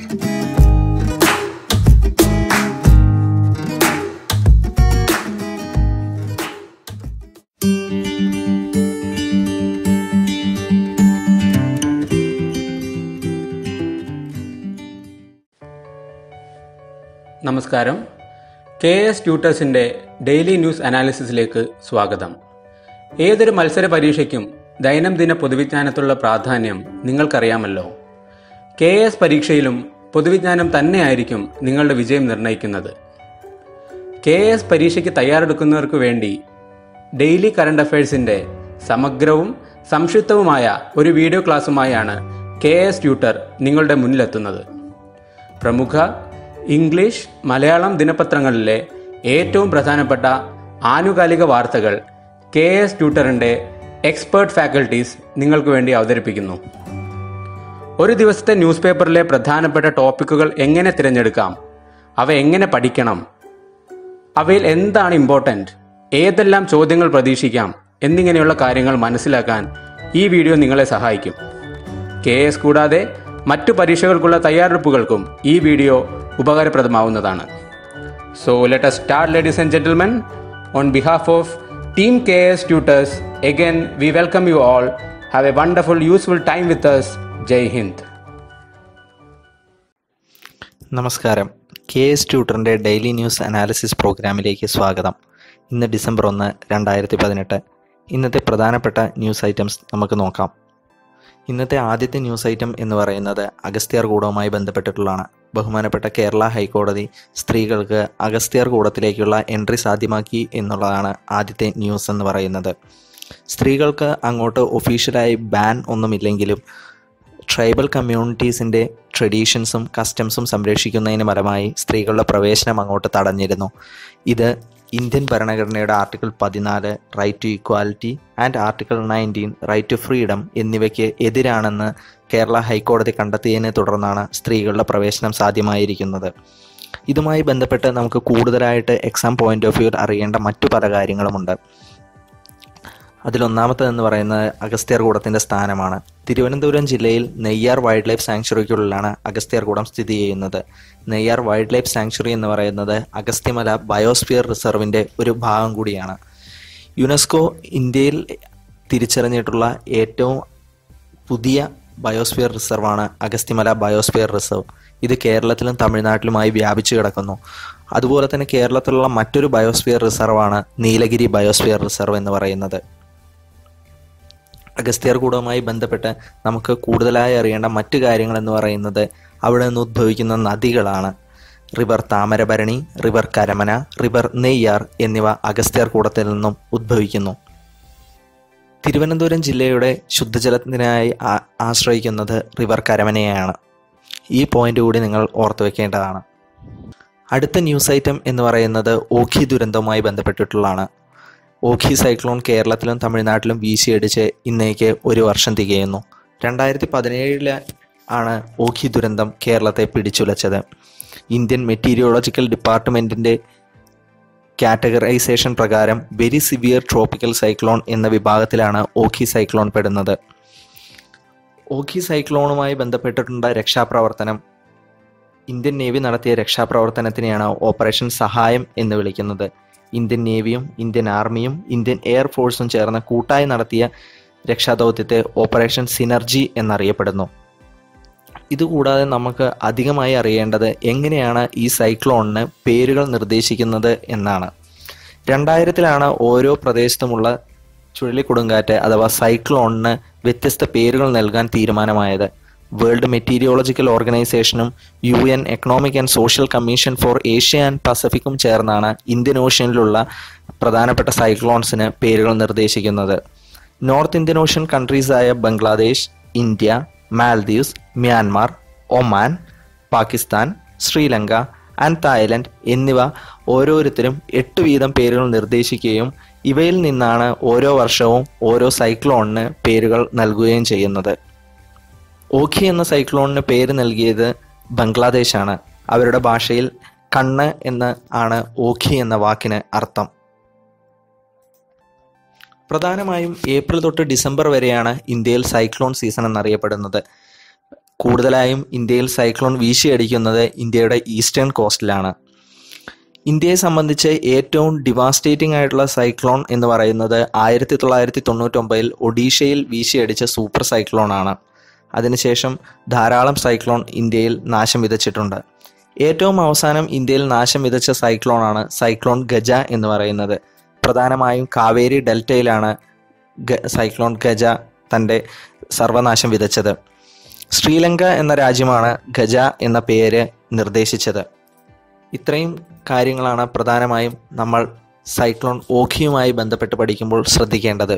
നമസ്കാരം K S ട്യൂട്ടേഴ്സിൻ്റെ daily news അനാലിസിസിലേക്ക് സ്വാഗതം ഏതൊരു മത്സര പരീക്ഷയ്ക്കും ദൈനംദിന പൊതുവിജ്ഞാനത്തിലുള്ള പ്രാധാന്യം നിങ്ങൾക്കറിയാമല്ലോ കെ എസ് പരീക്ഷയിലും പൊതുവിജ്ഞാനം തന്നെയായിരിക്കും നിങ്ങളുടെ വിജയം നിർണ്ണയിക്കുന്നത് കെ എസ് പരീക്ഷയ്ക്ക് തയ്യാറെടുക്കുന്നവർക്ക് വേണ്ടി ഡെയിലി കറണ്ട് അഫയേഴ്സിൻ്റെ സമഗ്രവും സംക്ഷിപ്തവുമായ ഒരു വീഡിയോ ക്ലാസ്സുമായാണ് കെ എസ് ട്യൂട്ടർ നിങ്ങളുടെ മുന്നിലെത്തുന്നത് പ്രമുഖ ഇംഗ്ലീഷ് മലയാളം ദിനപത്രങ്ങളിലെ ഏറ്റവും പ്രധാനപ്പെട്ട ആനുകാലിക വാർത്തകൾ കെ എസ് ട്യൂട്ടറിൻ്റെ എക്സ്പേർട്ട് ഫാക്കൽറ്റീസ് നിങ്ങൾക്ക് വേണ്ടി അവതരിപ്പിക്കുന്നു ഒരു ദിവസത്തെ ന്യൂസ് പേപ്പറിലെ പ്രധാനപ്പെട്ട ടോപ്പിക്കുകൾ എങ്ങനെ തിരഞ്ഞെടുക്കാം അവ എങ്ങനെ പഠിക്കണം അവയിൽ എന്താണ് ഇമ്പോർട്ടൻ്റ് ഏതെല്ലാം ചോദ്യങ്ങൾ പ്രതീക്ഷിക്കാം എന്നിങ്ങനെയുള്ള കാര്യങ്ങൾ മനസ്സിലാക്കാൻ ഈ വീഡിയോ നിങ്ങളെ സഹായിക്കും കെ എസ് കൂടാതെ മറ്റു പരീക്ഷകൾക്കുള്ള തയ്യാറെടുപ്പുകൾക്കും ഈ വീഡിയോ ഉപകാരപ്രദമാവുന്നതാണ് so let us start ladies and gentlemen on behalf of team K S tutors again we welcome you all have a wonderful useful time with us ജയ് ഹിന്ദ് നമസ്കാരം കെ എസ് ട്യൂട്ടറിൻ്റെ ഡെയിലി ന്യൂസ് അനാലിസിസ് പ്രോഗ്രാമിലേക്ക് സ്വാഗതം ഇന്ന് December ഒന്ന് രണ്ടായിരത്തി പതിനെട്ട് ഇന്നത്തെ പ്രധാനപ്പെട്ട ന്യൂസ് ഐറ്റംസ് നമുക്ക് നോക്കാം ഇന്നത്തെ ആദ്യത്തെ ന്യൂസ് ഐറ്റം എന്ന് പറയുന്നത് അഗസ്ത്യാർ കൂടവുമായി ബന്ധപ്പെട്ടിട്ടുള്ളതാണ് ബഹുമാനപ്പെട്ട കേരള ഹൈക്കോടതി സ്ത്രീകൾക്ക് അഗസ്ത്യാർ കൂടത്തിലേക്കുള്ള എൻട്രി സാധ്യമാക്കി എന്നുള്ളതാണ് ആദ്യത്തെ ന്യൂസ് എന്ന് പറയുന്നത് സ്ത്രീകൾക്ക് അങ്ങോട്ട് ഒഫീഷ്യലായി ബാൻ ഒന്നുമില്ലെങ്കിലും ട്രൈബൽ കമ്മ്യൂണിറ്റീസിൻ്റെ ട്രഡീഷൻസും കസ്റ്റംസും സംരക്ഷിക്കുന്നതിന് ഫലമായി സ്ത്രീകളുടെ പ്രവേശനം അങ്ങോട്ട് തടഞ്ഞിരുന്നു ഇത് ഇന്ത്യൻ ഭരണഘടനയുടെ ആർട്ടിക്കിൾ പതിനാല് right to equality and article nineteen right to freedom എന്നിവയ്ക്ക് എതിരാണെന്ന് കേരള ഹൈക്കോടതി കണ്ടെത്തിയതിനെ തുടർന്നാണ് സ്ത്രീകളുടെ പ്രവേശനം സാധ്യമായിരിക്കുന്നത് ഇതുമായി ബന്ധപ്പെട്ട് നമുക്ക് കൂടുതലായിട്ട് എക്സാം പോയിന്റ് ഓഫ് വ്യൂ അറിയേണ്ട മറ്റു പല കാര്യങ്ങളുമുണ്ട് അതിലൊന്നാമത്തേതെന്ന് പറയുന്നത് അഗസ്ത്യാർകൂടത്തിൻ്റെ സ്ഥാനമാണ് തിരുവനന്തപുരം ജില്ലയിൽ നെയ്യാർ വൈൽഡ് ലൈഫ് സാങ്ച്വറിക്കുള്ളിലാണ് അഗസ്ത്യാർകൂടം സ്ഥിതി ചെയ്യുന്നത് നെയ്യാർ വൈൽഡ് ലൈഫ് സാങ്ച്വറി എന്ന് പറയുന്നത് അഗസ്ത്യമല ബയോസ്ഫിയർ റിസർവിൻ്റെ ഒരു ഭാഗം കൂടിയാണ് യുനെസ്കോ ഇന്ത്യയിൽ തിരിച്ചറിഞ്ഞിട്ടുള്ള ഏറ്റവും പുതിയ ബയോസ്ഫിയർ റിസർവാണ് അഗസ്ത്യമല ബയോസ്ഫിയർ റിസർവ് ഇത് കേരളത്തിലും തമിഴ്നാട്ടിലുമായി വ്യാപിച്ചു കിടക്കുന്നു അതുപോലെ തന്നെ കേരളത്തിലുള്ള മറ്റൊരു ബയോസ്ഫിയർ റിസർവാണ് നീലഗിരി ബയോസ്ഫിയർ റിസർവ് എന്ന് പറയുന്നത് അഗസ്ത്യാർകൂടവുമായി ബന്ധപ്പെട്ട് നമുക്ക് കൂടുതലായി അറിയേണ്ട മറ്റു കാര്യങ്ങൾ എന്ന് പറയുന്നത് അവിടെ നിന്ന് ഉദ്ഭവിക്കുന്ന നദികളാണ് river Thamirabarani river Karamana river Neyyar എന്നിവ അഗസ്ത്യാർകൂടത്തിൽ നിന്നും ഉദ്ഭവിക്കുന്നു തിരുവനന്തപുരം ജില്ലയുടെ ശുദ്ധജലത്തിനായി ആ- ആശ്രയിക്കുന്നത് റിവർ കരമനയാണ് ഈ പോയിന്റ് കൂടി നിങ്ങൾ ഓർത്തു വെക്കേണ്ടതാണ് അടുത്ത ന്യൂസ് ഐറ്റം എന്ന് പറയുന്നത് ഓഖി ദുരന്തവുമായി ബന്ധപ്പെട്ടിട്ടുള്ളതാണ് ഓഖി സൈക്ലോൺ കേരളത്തിലും തമിഴ്നാട്ടിലും വീശിയടിച്ച് ഇന്നേക്ക് ഒരു വർഷം തികയുന്നു രണ്ടായിരത്തി പതിനേഴില് ആണ് ഓഖി ദുരന്തം കേരളത്തെ പിടിച്ചുലച്ചത് ഇന്ത്യൻ മെറ്റീരിയോളജിക്കൽ ഡിപ്പാർട്ട്മെൻറ്റിൻ്റെ കാറ്റഗറൈസേഷൻ പ്രകാരം വെരി സിവിയർ ട്രോപ്പിക്കൽ സൈക്ലോൺ എന്ന വിഭാഗത്തിലാണ് ഓഖി സൈക്ലോൺ പെടുന്നത് ഓഖി സൈക്ലോണുമായി ബന്ധപ്പെട്ടിട്ടുള്ള രക്ഷാപ്രവർത്തനം ഇന്ത്യൻ നേവി നടത്തിയ രക്ഷാപ്രവർത്തനത്തിനെയാണ് ഓപ്പറേഷൻ സഹായം എന്ന് വിളിക്കുന്നത് ഇന്ത്യൻ നേവിയും ഇന്ത്യൻ ആർമിയും ഇന്ത്യൻ എയർഫോഴ്സും ചേർന്ന് കൂട്ടായി നടത്തിയ രക്ഷാദൗത്യത്തെ ഓപ്പറേഷൻ സിനർജി എന്നറിയപ്പെടുന്നു ഇതുകൂടാതെ നമുക്ക് അധികമായി അറിയേണ്ടത് എങ്ങനെയാണ് ഈ സൈക്ലോണിന് പേരുകൾ നിർദ്ദേശിക്കുന്നത് എന്നാണ് രണ്ടായിരത്തിലാണ് ഓരോ പ്രദേശത്തുമുള്ള ചുഴലിക്കൊടുങ്കാറ്റ് അഥവാ സൈക്ലോണിന് വ്യത്യസ്ത പേരുകൾ നൽകാൻ തീരുമാനമായത് വേൾഡ് മെറ്റീരിയോളജിക്കൽ ഓർഗനൈസേഷനും U N economic and social commission for Asia and പസഫിക്കും ചേർന്നാണ് ഇന്ത്യൻ ഓഷ്യനിലുള്ള പ്രധാനപ്പെട്ട സൈക്ലോൺസിന് പേരുകൾ നിർദ്ദേശിക്കുന്നത് നോർത്ത് ഇന്ത്യൻ ഓഷ്യൻ കൺട്രീസായ Bangladesh India Maldives Myanmar Oman Pakistan Sri Lanka and Thailand എന്നിവ ഓരോരുത്തരും എട്ട് വീതം പേരുകൾ നിർദ്ദേശിക്കുകയും ഇവയിൽ നിന്നാണ് ഓരോ വർഷവും ഓരോ സൈക്ലോണിന് പേരുകൾ നൽകുകയും ചെയ്യുന്നത് ഓഖി എന്ന സൈക്ലോണിന് പേര് നൽകിയത് ബംഗ്ലാദേശാണ് അവരുടെ ഭാഷയിൽ കണ്ണ് എന്ന് ആണ് ഓഖി എന്ന വാക്കിന് അർത്ഥം പ്രധാനമായും ഏപ്രിൽ തൊട്ട് ഡിസംബർ വരെയാണ് ഇന്ത്യയിൽ സൈക്ലോൺ സീസൺ എന്നറിയപ്പെടുന്നത് കൂടുതലായും ഇന്ത്യയിൽ സൈക്ലോൺ വീശിയടിക്കുന്നത് ഇന്ത്യയുടെ ഈസ്റ്റേൺ കോസ്റ്റിലാണ് ഇന്ത്യയെ സംബന്ധിച്ച് ഏറ്റവും ഡിവാസ്റ്റേറ്റിംഗ് ആയിട്ടുള്ള സൈക്ലോൺ എന്ന് പറയുന്നത് ആയിരത്തി തൊള്ളായിരത്തി തൊണ്ണൂറ്റൊമ്പതിൽ ഒഡീഷയിൽ വീശിയടിച്ച സൂപ്പർ സൈക്ലോൺ ആണ് അതിനുശേഷം ധാരാളം സൈക്ലോൺ ഇന്ത്യയിൽ നാശം വിതച്ചിട്ടുണ്ട് ഏറ്റവും അവസാനം ഇന്ത്യയിൽ നാശം വിതച്ച സൈക്ലോണാണ് സൈക്ലോൺ ഗജ എന്ന് പറയുന്നത് പ്രധാനമായും കാവേരി ഡെൽറ്റയിലാണ് ഗ- സൈക്ലോൺ ഗജ തൻ്റെ സർവനാശം വിതച്ചത് ശ്രീലങ്ക എന്ന രാജ്യമാണ് ഗജ എന്ന പേര് നിർദ്ദേശിച്ചത് ഇത്രയും കാര്യങ്ങളാണ് പ്രധാനമായും നമ്മൾ സൈക്ലോൺ ഓഖിയുമായി ബന്ധപ്പെട്ട് പഠിക്കുമ്പോൾ ശ്രദ്ധിക്കേണ്ടത്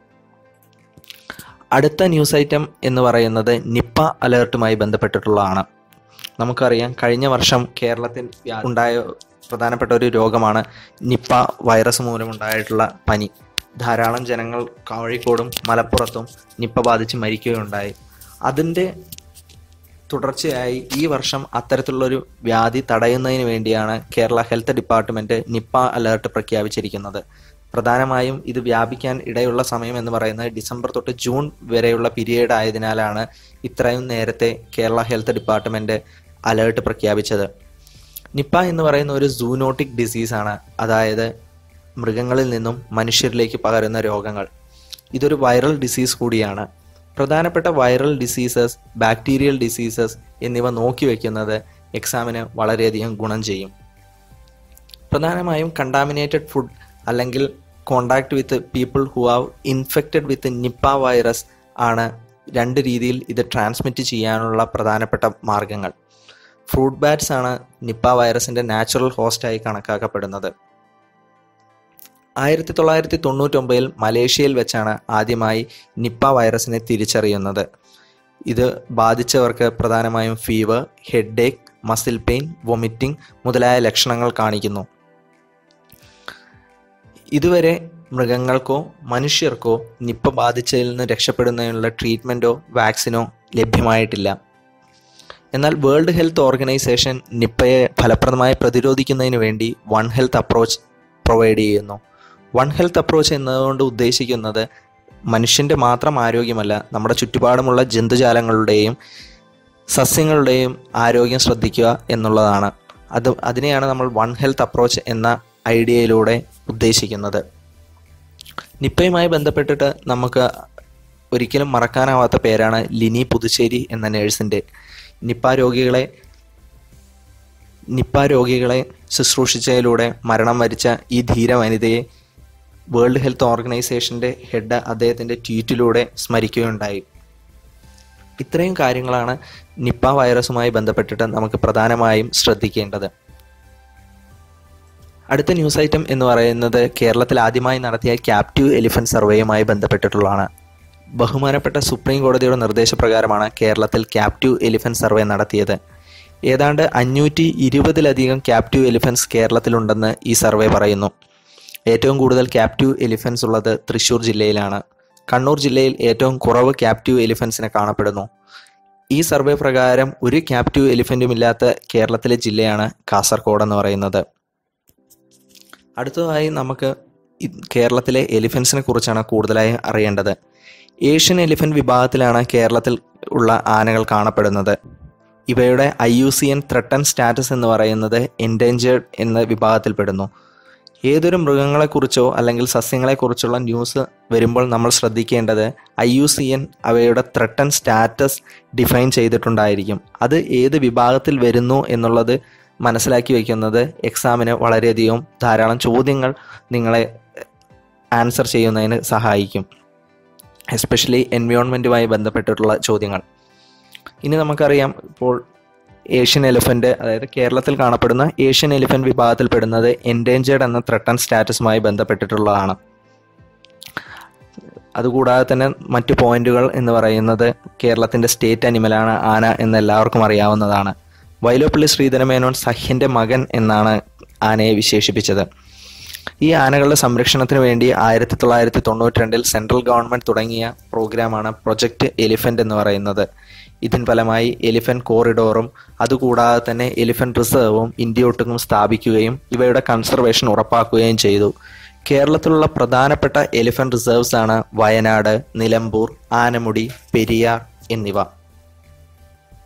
അടുത്ത ന്യൂസ് ഐറ്റം എന്ന് പറയുന്നത് നിപ്പ അലേർട്ടുമായി ബന്ധപ്പെട്ടിട്ടുള്ളതാണ് നമുക്കറിയാം കഴിഞ്ഞ വർഷം കേരളത്തിൽ വ്യാ- ഉണ്ടായ പ്രധാനപ്പെട്ട ഒരു രോഗമാണ് നിപ്പ വൈറസ് മൂലമുണ്ടായിട്ടുള്ള പനി ധാരാളം ജനങ്ങൾ കോഴിക്കോടും മലപ്പുറത്തും നിപ്പ ബാധിച്ച് മരിക്കുകയുണ്ടായി അതിൻ്റെ തുടർച്ചയായി ഈ വർഷം അത്തരത്തിലുള്ളൊരു വ്യാധി തടയുന്നതിന് വേണ്ടിയാണ് Kerala health department Nipah alert പ്രഖ്യാപിച്ചിരിക്കുന്നത് പ്രധാനമായും ഇത് വ്യാപിക്കാൻ ഇടയുള്ള സമയം എന്ന് പറയുന്നത് ഡിസംബർ തൊട്ട് ജൂൺ വരെയുള്ള പീരിയഡ് ആയതിനാലാണ് ഇത്രയും നേരത്തെ കേരള ഹെൽത്ത് ഡിപ്പാർട്ട്മെന്റ് അലേർട്ട് പ്രഖ്യാപിച്ചത് നിപ്പ എന്ന് പറയുന്ന ഒരു സൂനോട്ടിക് ഡിസീസാണ് അതായത് മൃഗങ്ങളിൽ നിന്നും മനുഷ്യരിലേക്ക് പകരുന്ന രോഗങ്ങൾ ഇതൊരു വൈറൽ ഡിസീസ് കൂടിയാണ് പ്രധാനപ്പെട്ട വൈറൽ ഡിസീസസ് ബാക്ടീരിയൽ ഡിസീസസ് എന്നിവ നോക്കി വയ്ക്കുന്നത് എക്സാമിന് വളരെയധികം ഗുണം ചെയ്യും പ്രധാനമായും കണ്ടാമിനേറ്റഡ് ഫുഡ് അല്ലെങ്കിൽ contact with people who have infected with Nipah virus ആണ് രണ്ട് രീതിയിൽ ഇത് ട്രാൻസ്മിറ്റ് ചെയ്യാനുള്ള പ്രധാനപ്പെട്ട മാർഗങ്ങൾ ഫ്രൂട്ട് ബാറ്റ്സ് ആണ് നിപ്പ വൈറസിന്റെ നാച്ചുറൽ ഹോസ്റ്റായി കണക്കാക്കപ്പെടുന്നത് ആയിരത്തി തൊള്ളായിരത്തി തൊണ്ണൂറ്റൊമ്പതിൽ മലേഷ്യയിൽ വെച്ചാണ് ആദ്യമായി നിപ്പ വൈറസിനെ തിരിച്ചറിയുന്നത് ഇത് ബാധിച്ചവർക്ക് പ്രധാനമായും fever headache muscle pain vomiting മുതലായ ലക്ഷണങ്ങൾ കാണിക്കുന്നു ഇതുവരെ മൃഗങ്ങൾക്കോ മനുഷ്യർക്കോ നിപ്പ ബാധിച്ചതിൽ നിന്ന് രക്ഷപ്പെടുന്നതിനുള്ള ട്രീറ്റ്മെൻറ്റോ വാക്സിനോ ലഭ്യമായിട്ടില്ല എന്നാൽ വേൾഡ് ഹെൽത്ത് ഓർഗനൈസേഷൻ നിപ്പയെ ഫലപ്രദമായി പ്രതിരോധിക്കുന്നതിന് വേണ്ടി വൺ ഹെൽത്ത് അപ്രോച്ച് പ്രൊവൈഡ് ചെയ്യുന്നു വൺ ഹെൽത്ത് അപ്രോച്ച് എന്നതുകൊണ്ട് ഉദ്ദേശിക്കുന്നത് മനുഷ്യൻ്റെ മാത്രം ആരോഗ്യമല്ല നമ്മുടെ ചുറ്റുപാടുമുള്ള ജന്തുജാലങ്ങളുടെയും സസ്യങ്ങളുടെയും ആരോഗ്യം ശ്രദ്ധിക്കുക എന്നുള്ളതാണ് അത് അതിനെയാണ് നമ്മൾ വൺ ഹെൽത്ത് അപ്രോച്ച് എന്ന ഐഡിയയിലൂടെ ഉദ്ദേശിക്കുന്നത് നിപ്പയുമായി ബന്ധപ്പെട്ടിട്ട് നമുക്ക് ഒരിക്കലും മറക്കാനാവാത്ത പേരാണ് ലിനി പുതുശ്ശേരി എന്ന നേഴ്സിൻ്റെ നിപ്പ രോഗികളെ നിപ്പ രോഗികളെ ശുശ്രൂഷിച്ചതിലൂടെ മരണം വരിച്ച ഈ ധീര വനിതയെ വേൾഡ് ഹെൽത്ത് ഓർഗനൈസേഷൻ്റെ ഹെഡ് അദ്ദേഹത്തിൻ്റെ ട്വീറ്റിലൂടെ സ്മരിക്കുകയുണ്ടായി ഇത്രയും കാര്യങ്ങളാണ് നിപ്പ വൈറസുമായി ബന്ധപ്പെട്ടിട്ട് നമുക്ക് പ്രധാനമായും ശ്രദ്ധിക്കേണ്ടത് അടുത്ത ന്യൂസ് ഐറ്റം എന്ന് പറയുന്നത് കേരളത്തിൽ ആദ്യമായി നടത്തിയ ക്യാപ്റ്റീവ് എലിഫന്റ് സർവേയുമായി ബന്ധപ്പെട്ടിട്ടുള്ളതാണ് ബഹുമാനപ്പെട്ട സുപ്രീം കോടതിയുടെ നിർദ്ദേശപ്രകാരമാണ് കേരളത്തിൽ ക്യാപ്റ്റീവ് എലിഫന്റ് സർവേ നടത്തിയത് ഏതാണ്ട് അഞ്ഞൂറ്റി ഇരുപതിലധികം ക്യാപ്റ്റീവ് എലിഫൻസ് കേരളത്തിലുണ്ടെന്ന് ഈ സർവേ പറയുന്നു ഏറ്റവും കൂടുതൽ ക്യാപ്റ്റീവ് എലിഫൻസ് ഉള്ളത് തൃശ്ശൂർ ജില്ലയിലാണ് കണ്ണൂർ ജില്ലയിൽ ഏറ്റവും കുറവ് ക്യാപ്റ്റീവ് എലിഫൻസിനെ കാണപ്പെടുന്നു ഈ സർവേ പ്രകാരം ഒരു ക്യാപ്റ്റീവ് എലിഫൻറ്റും ഇല്ലാത്ത കേരളത്തിലെ ജില്ലയാണ് കാസർഗോഡ് എന്ന് പറയുന്നത് അടുത്തതായി നമുക്ക് ഇ- കേരളത്തിലെ എലിഫൻസിനെ കുറിച്ചാണ് കൂടുതലായി അറിയേണ്ടത് ഏഷ്യൻ എലിഫന്റ് വിഭാഗത്തിലാണ് കേരളത്തിൽ ഉള്ള ആനകൾ കാണപ്പെടുന്നത് ഇവയുടെ I U C N threatened status എന്ന് പറയുന്നത് എൻഡേഞ്ചേർഡ് എന്ന വിഭാഗത്തിൽപ്പെടുന്നു ഏതൊരു മൃഗങ്ങളെക്കുറിച്ചോ അല്ലെങ്കിൽ സസ്യങ്ങളെക്കുറിച്ചുള്ള ന്യൂസ് വരുമ്പോൾ നമ്മൾ ശ്രദ്ധിക്കേണ്ടത് ഐ യു സി എൻ അവയുടെ ത്രട്ടൺ സ്റ്റാറ്റസ് ഡിഫൈൻ ചെയ്തിട്ടുണ്ടായിരിക്കും അത് ഏത് വിഭാഗത്തിൽ വരുന്നു എന്നുള്ളത് മനസ്സിലാക്കി വയ്ക്കുന്നത് എക്സാമിന് വളരെയധികം ധാരാളം ചോദ്യങ്ങൾ നിങ്ങളെ ആൻസർ ചെയ്യുന്നതിന് സഹായിക്കും എസ്പെഷ്യലി എൻവയോൺമെൻറ്റുമായി ബന്ധപ്പെട്ടിട്ടുള്ള ചോദ്യങ്ങൾ ഇനി നമുക്കറിയാം ഇപ്പോൾ ഏഷ്യൻ എലിഫന്റ് അതായത് കേരളത്തിൽ കാണപ്പെടുന്ന ഏഷ്യൻ എലിഫന്റ് വിഭാഗത്തിൽപ്പെടുന്നത് എൻഡേഞ്ചേർഡ് എന്ന ത്രട്ടൺ സ്റ്റാറ്റസുമായി ബന്ധപ്പെട്ടിട്ടുള്ളതാണ് അതുകൂടാതെ തന്നെ മറ്റു പോയിന്റുകൾ എന്ന് പറയുന്നത് കേരളത്തിന്റെ സ്റ്റേറ്റ് അനിമലാണ് ആന എന്ന് എല്ലാവർക്കും അറിയാവുന്നതാണ് വൈലോപ്പള്ളി ശ്രീധരമേനോൻ സഹ്യന്റെ മകൻ എന്നാണ് ആനയെ വിശേഷിപ്പിച്ചത് ഈ ആനകളുടെ സംരക്ഷണത്തിന് വേണ്ടി ആയിരത്തി തൊള്ളായിരത്തി തൊണ്ണൂറ്റി രണ്ടിൽ സെൻട്രൽ ഗവൺമെന്റ് തുടങ്ങിയ പ്രോഗ്രാമാണ് പ്രൊജക്ട് എലിഫന്റ് എന്ന് പറയുന്നത് ഇതിൻ ഫലമായി എലിഫന്റ് കോറിഡോറും അതുകൂടാതെ തന്നെ എലിഫന്റ് റിസർവും ഇന്ത്യയൊട്ടുക്കും സ്ഥാപിക്കുകയും ഇവയുടെ കൺസർവേഷൻ ഉറപ്പാക്കുകയും ചെയ്തു കേരളത്തിലുള്ള പ്രധാനപ്പെട്ട എലിഫന്റ് റിസർവ്സ് ആണ് വയനാട് നിലമ്പൂർ ആനമുടി പെരിയാർ എന്നിവ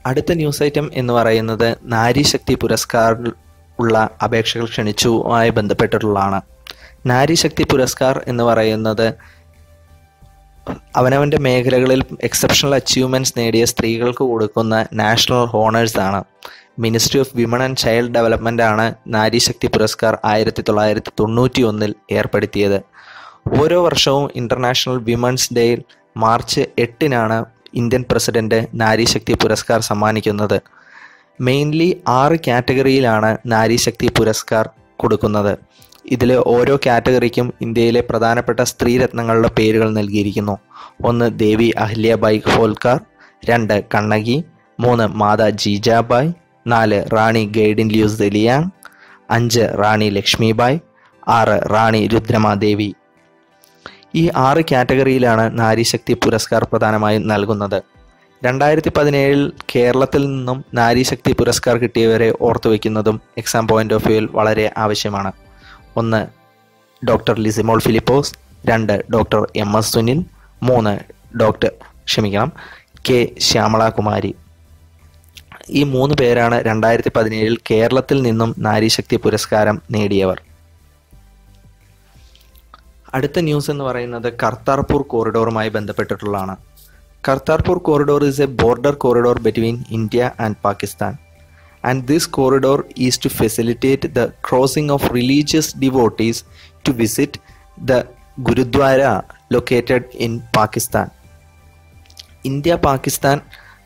അടുത്ത ന്യൂസ് ഐറ്റം എന്ന് പറയുന്നത് നാരീശക്തി പുരസ്കാറിൽ ഉള്ള അപേക്ഷകൾ ക്ഷണിച്ചുമായി ബന്ധപ്പെട്ടിട്ടുള്ളതാണ് നാരീശക്തി പുരസ്കാർ എന്ന് പറയുന്നത് അവനവൻ്റെ മേഖലകളിൽ എക്സെപ്ഷണൽ അച്ചീവ്മെൻറ്റ്സ് നേടിയ സ്ത്രീകൾക്ക് കൊടുക്കുന്ന നാഷണൽ ഹോണേഴ്സ് ആണ് ministry of women and child development ആണ് നാരീശക്തി പുരസ്കാർ ആയിരത്തി തൊള്ളായിരത്തി തൊണ്ണൂറ്റി ഒന്നിൽ ഏർപ്പെടുത്തിയത് ഓരോ വർഷവും ഇൻ്റർനാഷണൽ വിമൻസ് ഡേയിൽ മാർച്ച് എട്ടിനാണ് ഇന്ത്യൻ പ്രസിഡന്റ് നാരീശക്തി പുരസ്കാർ സമ്മാനിക്കുന്നത് മെയിൻലി ആറ് കാറ്റഗറിയിലാണ് നാരീശക്തി പുരസ്കാർ കൊടുക്കുന്നത് ഇതിൽ ഓരോ കാറ്റഗറിക്കും ഇന്ത്യയിലെ പ്രധാനപ്പെട്ട സ്ത്രീരത്നങ്ങളുടെ പേരുകൾ നൽകിയിരിക്കുന്നു ഒന്ന് ദേവി അഹല്യബായ് ഹോൽക്കാർ രണ്ട് കണ്ണകി മൂന്ന് മാതാ ജീജാബായ് നാല് റാണി ഗൈഡിൻ ല്യൂസ് ദലിയാങ് അഞ്ച് റാണി ലക്ഷ്മിബായ് ആറ് റാണി രുദ്രമാദേവി ഈ ആറ് കാറ്റഗറിയിലാണ് നാരീശക്തി പുരസ്കാർ പ്രധാനമായും നൽകുന്നത് രണ്ടായിരത്തി പതിനേഴിൽ കേരളത്തിൽ നിന്നും നാരീശക്തി പുരസ്കാർ കിട്ടിയവരെ ഓർത്തു വയ്ക്കുന്നതും എക്സാം പോയിന്റ് ഓഫ് വ്യൂവിൽ വളരെ ആവശ്യമാണ് ഒന്ന് ഡോക്ടർ ലിസിമോൾ ഫിലിപ്പോസ് രണ്ട് ഡോക്ടർ എം എസ് സുനിൽ മൂന്ന് ഡോക്ടർ ക്ഷമിക്കണം കെ ശ്യാമള കുമാരി ഈ മൂന്ന് പേരാണ് രണ്ടായിരത്തി പതിനേഴിൽ കേരളത്തിൽ നിന്നും നാരീശക്തി പുരസ്കാരം നേടിയവർ അടുത്ത ന്യൂസ് എന്ന് പറയുന്നത് കർത്താർപൂർ കോറിഡോറുമായി ബന്ധപ്പെട്ടിട്ടുള്ളതാണ് Kartarpur corridor is a border corridor between India and Pakistan. And this corridor is to facilitate the crossing of religious devotees to visit the Gurudwara located in Pakistan. India Pakistan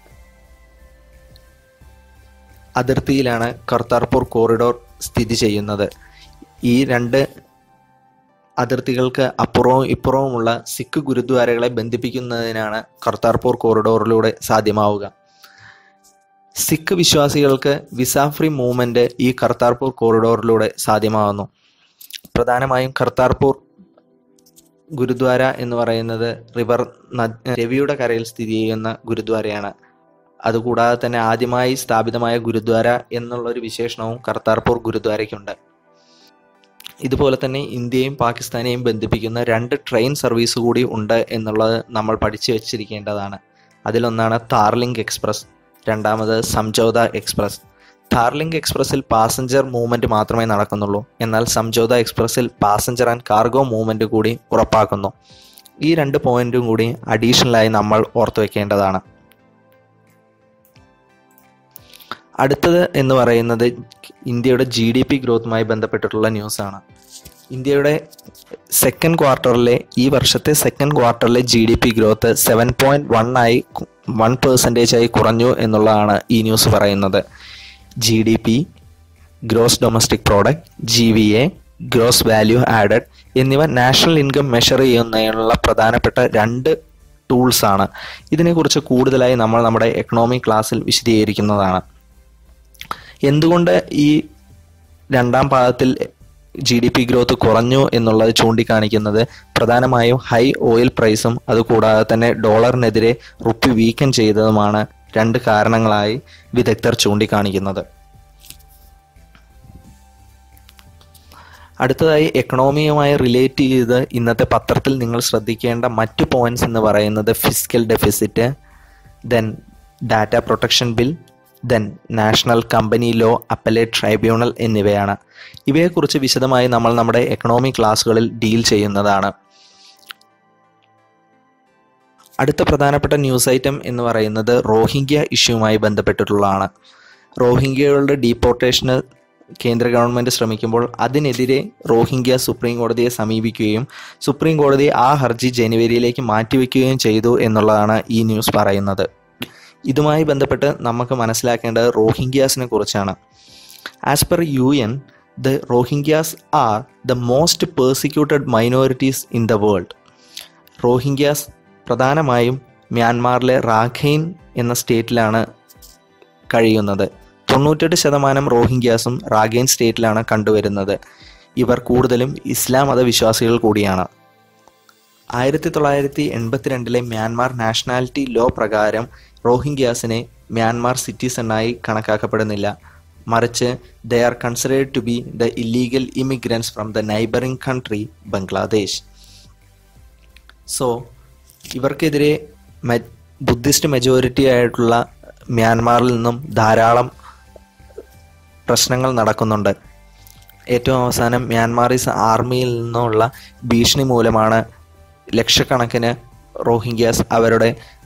അതിർത്തിയിലാണ് കർത്താർപൂർ കോറിഡോർ സ്ഥിതി ചെയ്യുന്നത് ഈ രണ്ട് അതിർത്തികൾക്ക് അപ്പുറവും ഇപ്പുറവുമുള്ള സിഖ് ഗുരുദ്വാരകളെ ബന്ധിപ്പിക്കുന്നതിനാണ് കർത്താർപൂർ കോറിഡോറിലൂടെ സാധ്യമാവുക സിഖ് വിശ്വാസികൾക്ക് വിസ ഫ്രീ മൂവ്മെന്റ് ഈ കർത്താർപൂർ കോറിഡോറിലൂടെ സാധ്യമാകുന്നു പ്രധാനമായും കർത്താർപൂർ ഗുരുദ്വാര എന്ന് പറയുന്നത് റിവർ നദ് രവിയുടെ കരയിൽ സ്ഥിതി ചെയ്യുന്ന ഗുരുദ്വാരയാണ് അതുകൂടാതെ തന്നെ ആദ്യമായി സ്ഥാപിതമായ ഗുരുദ്വാര എന്നുള്ള ഒരു വിശേഷണവും കർത്താർപൂർ ഗുരുദ്വാരയ്ക്കുണ്ട് ഇതുപോലെ തന്നെ ഇന്ത്യയും പാകിസ്ഥാനെയും ബന്ധിപ്പിക്കുന്ന രണ്ട് ട്രെയിൻ സർവീസ് കൂടി ഉണ്ട് എന്നുള്ളത് നമ്മൾ പഠിച്ചു വെച്ചിരിക്കേണ്ടതാണ് അതിലൊന്നാണ് താർലിങ്ക് എക്സ്പ്രസ് രണ്ടാമത് സംജോത എക്സ്പ്രസ് താർലിങ്ക് എക്സ്പ്രസ്സിൽ പാസഞ്ചർ മൂവ്മെന്റ് മാത്രമേ നടക്കുന്നുള്ളൂ എന്നാൽ സംജോത എക്സ്പ്രസ്സിൽ പാസഞ്ചർ ആൻഡ് കാർഗോ മൂവ്മെന്റ് കൂടി ഉറപ്പാക്കുന്നു ഈ രണ്ട് പോയിന്റും കൂടി അഡീഷണലായി നമ്മൾ ഓർത്തു വെക്കേണ്ടതാണ് അടുത്തത് എന്ന് പറയുന്നത് ഇന്ത്യയുടെ ജി ഡി പി ഗ്രോത്തുമായി ബന്ധപ്പെട്ടിട്ടുള്ള ന്യൂസാണ് ഇന്ത്യയുടെ സെക്കൻഡ് ക്വാർട്ടറിലെ ഈ വർഷത്തെ സെക്കൻഡ് ക്വാർട്ടറിലെ G D P growth seven point one ആയി വൺ പെർസെൻറ്റേജ് ആയി കുറഞ്ഞു എന്നുള്ളതാണ് ഈ ന്യൂസ് പറയുന്നത് G D P gross domestic product G V A gross value added എന്നിവ നാഷണൽ ഇൻകം മെഷർ ചെയ്യുന്നതിനുള്ള പ്രധാനപ്പെട്ട രണ്ട് ടൂൾസ് ആണ് ഇതിനെക്കുറിച്ച് കൂടുതലായി നമ്മൾ നമ്മുടെ എക്കണോമിക് ക്ലാസ്സിൽ വിശദീകരിക്കുന്നതാണ് എന്തുകൊണ്ട് ഈ രണ്ടാം പാദത്തിൽ ജി ഡി പി ഗ്രോത്ത് കുറഞ്ഞു എന്നുള്ളത് ചൂണ്ടിക്കാണിക്കുന്നത് പ്രധാനമായും ഹൈ ഓയിൽ പ്രൈസും അതുകൂടാതെ തന്നെ ഡോളറിനെതിരെ റുപ്പി വീക്കൻ ചെയ്തതുമാണ് രണ്ട് കാരണങ്ങളായി വിദഗ്ധർ ചൂണ്ടിക്കാണിക്കുന്നത് അടുത്തതായി എക്കണോമിയുമായി റിലേറ്റ് ചെയ്ത് ഇന്നത്തെ പത്രത്തിൽ നിങ്ങൾ ശ്രദ്ധിക്കേണ്ട മറ്റു പോയിന്റ്സ് എന്ന് പറയുന്നത് fiscal deficit then data protection bill then national company law appellate tribunal എന്നിവയാണ് ഇവയെക്കുറിച്ച് വിശദമായി നമ്മൾ നമ്മുടെ എക്കണോമി ക്ലാസ്സുകളിൽ ഡീൽ ചെയ്യുന്നതാണ് അടുത്ത പ്രധാനപ്പെട്ട ന്യൂസ് ഐറ്റം എന്ന് പറയുന്നത് റോഹിംഗ്യ ഇഷ്യൂവുമായി ബന്ധപ്പെട്ടിട്ടുള്ളതാണ് റോഹിംഗ്യകളുടെ ഡീപ്പോർട്ടേഷന് കേന്ദ്ര ഗവൺമെൻറ് ശ്രമിക്കുമ്പോൾ അതിനെതിരെ റോഹിംഗ്യ സുപ്രീം കോടതിയെ സമീപിക്കുകയും സുപ്രീം കോടതി ആ ഹർജി ജനുവരിയിലേക്ക് മാറ്റിവെക്കുകയും ചെയ്തു എന്നുള്ളതാണ് ഈ ന്യൂസ് പറയുന്നത് ഇതുമായി ബന്ധപ്പെട്ട് നമുക്ക് മനസ്സിലാക്കേണ്ടത് റോഹിംഗ്യാസിനെ കുറിച്ചാണ് as per U N the Rohingyas are the most persecuted minorities in the world Rohingyas പ്രധാനമായും മ്യാൻമാറിലെ റാഖൈൻ എന്ന സ്റ്റേറ്റിലാണ് കഴിയുന്നത് തൊണ്ണൂറ്റെട്ട് ശതമാനം റോഹിംഗ്യാസും റാഖൈൻ സ്റ്റേറ്റിലാണ് കണ്ടുവരുന്നത് ഇവർ കൂടുതലും ഇസ്ലാം മതവിശ്വാസികൾ കൂടിയാണ് ആയിരത്തി തൊള്ളായിരത്തി എൺപത്തിരണ്ടിലെ മ്യാൻമാർ നാഷണാലിറ്റി ലോ പ്രകാരം റോഹിംഗ്യാസിനെ മ്യാൻമാർ സിറ്റിസണായി കണക്കാക്കപ്പെടുന്നില്ല മറിച്ച് they are considered to be the illegal immigrants from the neighbouring country Bangladesh so ഇവർക്കെതിരെ ബുദ്ധിസ്റ്റ് മെജോറിറ്റി ആയിട്ടുള്ള മ്യാൻമാറിൽ നിന്നും ധാരാളം പ്രശ്നങ്ങൾ നടക്കുന്നുണ്ട് ഏറ്റവും അവസാനം മ്യാൻമാറീസ് ആർമിയിൽ നിന്നുള്ള ഭീഷണി മൂലമാണ് ലക്ഷക്കണക്കിന് റോഹിംഗ്യാസ് അവരുടെ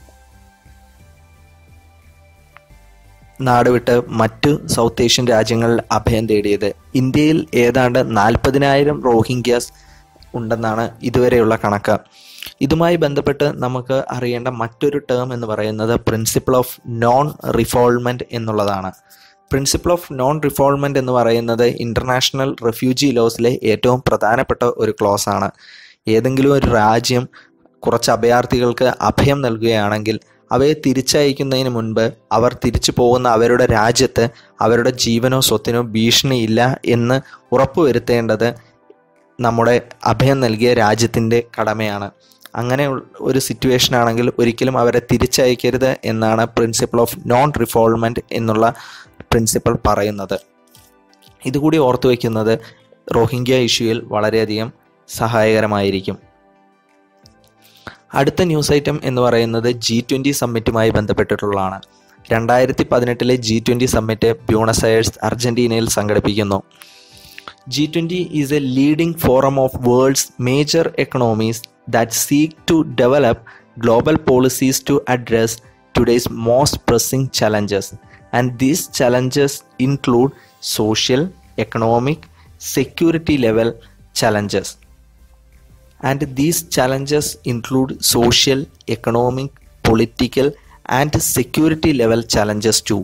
നാട് വിട്ട് മറ്റു സൗത്ത് ഏഷ്യൻ രാജ്യങ്ങളിൽ അഭയം തേടിയത് ഇന്ത്യയിൽ ഏതാണ്ട് നാൽപ്പതിനായിരം റോഹിംഗ്യാസ് ഉണ്ടെന്നാണ് ഇതുവരെയുള്ള കണക്ക് ഇതുമായി ബന്ധപ്പെട്ട് നമുക്ക് അറിയേണ്ട മറ്റൊരു ടേം എന്ന് പറയുന്നത് പ്രിൻസിപ്പിൾ ഓഫ് നോൺ റിഫോൾമെൻറ്റ് എന്നുള്ളതാണ് പ്രിൻസിപ്പിൾ ഓഫ് നോൺ റിഫോൾമെൻറ്റ് എന്ന് പറയുന്നത് ഇൻ്റർനാഷണൽ റെഫ്യൂജി ലോസിലെ ഏറ്റവും പ്രധാനപ്പെട്ട ഒരു ക്ലോസ് ആണ് ഏതെങ്കിലും ഒരു രാജ്യം കുറച്ച് അഭയാർത്ഥികൾക്ക് അഭയം നൽകുകയാണെങ്കിൽ അവയെ തിരിച്ചയക്കുന്നതിന് മുൻപ് അവർ തിരിച്ചു പോകുന്ന അവരുടെ രാജ്യത്ത് അവരുടെ ജീവനോ സ്വത്തിനോ ഭീഷണിയില്ല എന്ന് ഉറപ്പുവരുത്തേണ്ടത് നമ്മുടെ അഭയം നൽകിയ രാജ്യത്തിൻ്റെ കടമയാണ് അങ്ങനെ ഒരു സിറ്റുവേഷൻ ആണെങ്കിൽ ഒരിക്കലും അവരെ തിരിച്ചയക്കരുത് എന്നാണ് പ്രിൻസിപ്പിൾ ഓഫ് നോൺ റിഫോൾമെൻറ്റ് എന്നുള്ള പ്രിൻസിപ്പിൾ പറയുന്നത് ഇതുകൂടി ഓർത്തു വയ്ക്കുന്നത് റോഹിംഗ്യ ഇഷ്യൂയിൽ വളരെയധികം സഹായകരമായിരിക്കും അടുത്ത ന്യൂസ് ഐറ്റം എന്ന് പറയുന്നത് ജി ട്വൻ്റി സമ്മിറ്റുമായി ബന്ധപ്പെട്ടിട്ടുള്ളതാണ് രണ്ടായിരത്തി പതിനെട്ടിലെ ജി ട്വൻ്റി സമ്മിറ്റ് ബ്യൂണസയേഴ്സ് അർജൻറ്റീനയിൽ സംഘടിപ്പിക്കുന്നു G twenty is a leading forum of world's major economies that seek to develop global policies to address today's most pressing challenges and these challenges include social economic security level challenges and these challenges include social, economic, political, and security level challenges too.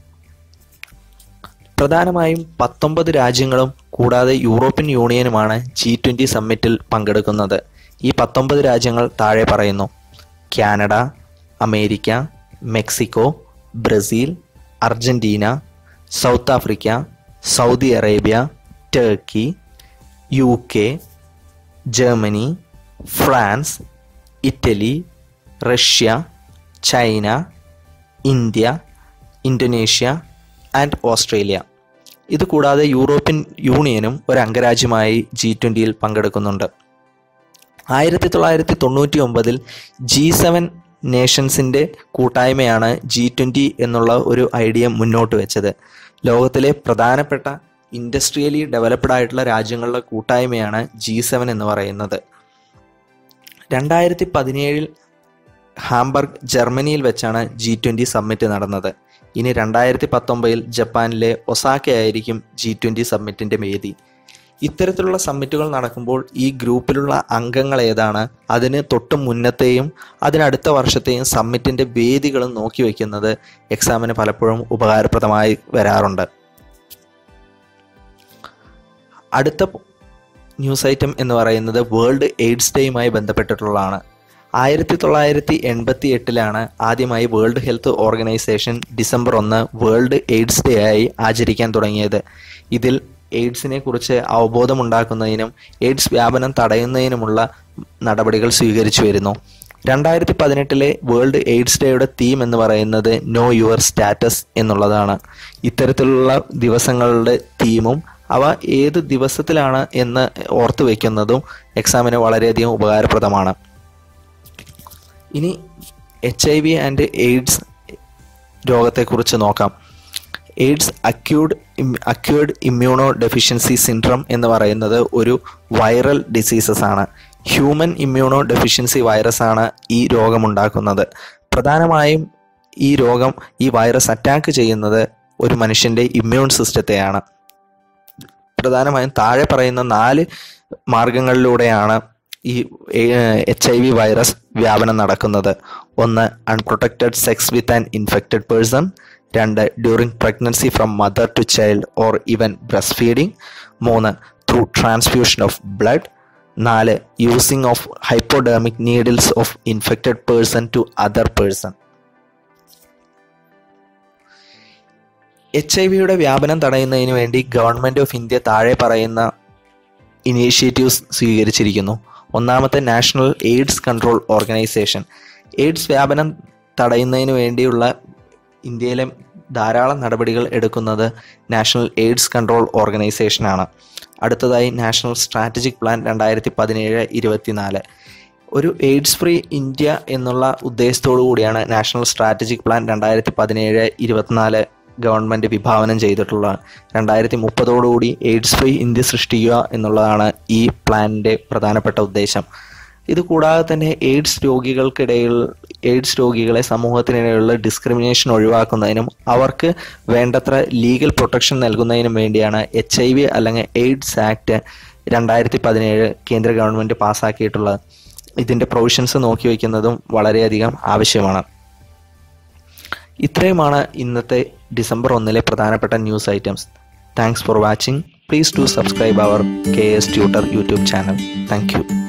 പ്രധാനമായും പത്തൊമ്പത് രാജ്യങ്ങളും കൂടാതെ European യൂണിയനുമാണ് G twenty സമ്മിറ്റിൽ പങ്കെടുക്കുന്നത് ഈ പത്തൊമ്പത് രാജ്യങ്ങൾ താഴെ പറയുന്നു Canada America Mexico Brazil Argentina south Africa Saudi Arabia Turkey U K Germany France Italy Russia China India Indonesia and Australia ഇത് കൂടാതെ യൂറോപ്യൻ യൂണിയനും ഒരു അംഗരാജ്യമായി ജി ട്വൻ്റിയിൽ പങ്കെടുക്കുന്നുണ്ട് ആയിരത്തി തൊള്ളായിരത്തി തൊണ്ണൂറ്റി ഒമ്പതിൽ ജി സെവൻ നേഷൻസിൻ്റെ കൂട്ടായ്മയാണ് ജി ട്വൻ്റി എന്നുള്ള ഒരു ഐഡിയ മുന്നോട്ട് വെച്ചത് ലോകത്തിലെ പ്രധാനപ്പെട്ട ഇൻഡസ്ട്രിയലി ഡെവലപ്ഡ് ആയിട്ടുള്ള രാജ്യങ്ങളുടെ കൂട്ടായ്മയാണ് ജി സെവൻ എന്ന് പറയുന്നത് രണ്ടായിരത്തി പതിനേഴിൽ ഹാംബർഗ് ജർമ്മനിയിൽ വെച്ചാണ് ജി ട്വൻ്റി സമ്മിറ്റ് നടന്നത് ഇനി രണ്ടായിരത്തി പത്തൊമ്പതിൽ ജപ്പാനിലെ ഒസാക്കയായിരിക്കും ജി ട്വൻ്റി സമ്മിറ്റിൻ്റെ വേദി ഇത്തരത്തിലുള്ള സമ്മിറ്റുകൾ നടക്കുമ്പോൾ ഈ ഗ്രൂപ്പിലുള്ള അംഗങ്ങൾ ഏതാണ് അതിന് തൊട്ട് മുന്നത്തെയും അതിനടുത്ത വർഷത്തെയും സമ്മിറ്റിൻ്റെ വേദികളും നോക്കി വയ്ക്കുന്നത് എക്സാമിന് പലപ്പോഴും ഉപകാരപ്രദമായി വരാറുണ്ട് അടുത്ത ന്യൂസ് ഐറ്റം എന്ന് പറയുന്നത് വേൾഡ് എയ്ഡ്സ് ഡേയുമായി ബന്ധപ്പെട്ടിട്ടുള്ളതാണ് ആയിരത്തി തൊള്ളായിരത്തി എൺപത്തി എട്ടിലാണ് ആദ്യമായി വേൾഡ് ഹെൽത്ത് ഓർഗനൈസേഷൻ ഡിസംബർ ഒന്ന് വേൾഡ് എയ്ഡ്സ് ഡേ ആയി ആചരിക്കാൻ തുടങ്ങിയത് ഇതിൽ എയ്ഡ്സിനെ കുറിച്ച് അവബോധമുണ്ടാക്കുന്നതിനും എയ്ഡ്സ് വ്യാപനം തടയുന്നതിനുമുള്ള നടപടികൾ സ്വീകരിച്ചു വരുന്നു രണ്ടായിരത്തി പതിനെട്ടിലെ വേൾഡ് എയ്ഡ്സ് ഡേയുടെ തീം എന്ന് പറയുന്നത് നോ യുവർ സ്റ്റാറ്റസ് എന്നുള്ളതാണ് ഇത്തരത്തിലുള്ള ദിവസങ്ങളുടെ തീമും അവ ഏത് ദിവസത്തിലാണ് എന്ന് ഓർത്തു വയ്ക്കുന്നതും എക്സാമിന് വളരെയധികം ഉപകാരപ്രദമാണ് ഇനി H I V and AIDS രോഗത്തെക്കുറിച്ച് നോക്കാം AIDS acquired acquired immunodeficiency syndrome എന്ന് പറയുന്നത് ഒരു വൈറൽ ഡിസീസസ് ആണ് ഹ്യൂമൻ ഇമ്മ്യൂണോ ഡെഫിഷ്യൻസി വൈറസ് ആണ് ഈ രോഗമുണ്ടാക്കുന്നത് പ്രധാനമായും ഈ രോഗം ഈ വൈറസ് അറ്റാക്ക് ചെയ്യുന്നത് ഒരു മനുഷ്യൻ്റെ ഇമ്മ്യൂൺ സിസ്റ്റത്തെയാണ് പ്രധാനമായും താഴെ പറയുന്ന നാല് മാർഗങ്ങളിലൂടെയാണ് ഈ എച്ച് ഐ വി വൈറസ് വ്യാപനം നടക്കുന്നത് ഒന്ന് unprotected sex with an infected person രണ്ട് during pregnancy from mother to child or even breast feeding മൂന്ന് ത്രൂ ട്രാൻസ്ഫ്യൂഷൻ ഓഫ് ബ്ലഡ് നാല് using of hypodermic needles of infected person to other person H I വിയുടെ വ്യാപനം തടയുന്നതിന് വേണ്ടി government of India താഴെ പറയുന്ന initiatives സ്വീകരിച്ചിരിക്കുന്നു ഒന്നാമത്തെ national AIDS control organisation AIDS വ്യാപനം തടയുന്നതിന് വേണ്ടിയുള്ള ഇന്ത്യയിലെ ധാരാളം നടപടികൾ എടുക്കുന്നത് നാഷണൽ എയ്ഡ്സ് കൺട്രോൾ ഓർഗനൈസേഷനാണ് അടുത്തതായി നാഷണൽ സ്ട്രാറ്റജിക് പ്ലാൻ രണ്ടായിരത്തി പതിനേഴ് ഇരുപത്തിനാല് ഒരു എയ്ഡ്സ് ഫ്രീ ഇന്ത്യ എന്നുള്ള ഉദ്ദേശത്തോടു കൂടിയാണ് നാഷണൽ സ്ട്രാറ്റജിക് പ്ലാൻ രണ്ടായിരത്തി പതിനേഴ് ഇരുപത്തിനാല് ഗവൺമെൻറ് വിഭാവനം ചെയ്തിട്ടുള്ള രണ്ടായിരത്തി മുപ്പതോടുകൂടി എയ്ഡ്സ് ഫ്രീ ഇന്ത്യ സൃഷ്ടിക്കുക എന്നുള്ളതാണ് ഈ പ്ലാനിൻ്റെ പ്രധാനപ്പെട്ട ഉദ്ദേശം ഇത് കൂടാതെ തന്നെ എയ്ഡ്സ് രോഗികൾക്കിടയിൽ എയ്ഡ്സ് രോഗികളെ സമൂഹത്തിനിടയിലുള്ള ഡിസ്ക്രിമിനേഷൻ ഒഴിവാക്കുന്നതിനും അവർക്ക് വേണ്ടത്ര ലീഗൽ പ്രൊട്ടക്ഷൻ നൽകുന്നതിനും വേണ്ടിയാണ് എച്ച് ഐ വി അല്ലെങ്കിൽ എയ്ഡ്സ് ആക്ട് രണ്ടായിരത്തി പതിനേഴ് കേന്ദ്ര ഗവൺമെൻറ് പാസ്സാക്കിയിട്ടുള്ളത് ഇതിൻ്റെ പ്രൊവിഷൻസ് നോക്കി വയ്ക്കുന്നതും വളരെയധികം ആവശ്യമാണ് ഇത്രയുമാണ് ഇന്നത്തെ ഡിസംബർ ഒന്നിലെ പ്രധാനപ്പെട്ട news items thanks for watching please to subscribe our K S tutor YouTube channel thank U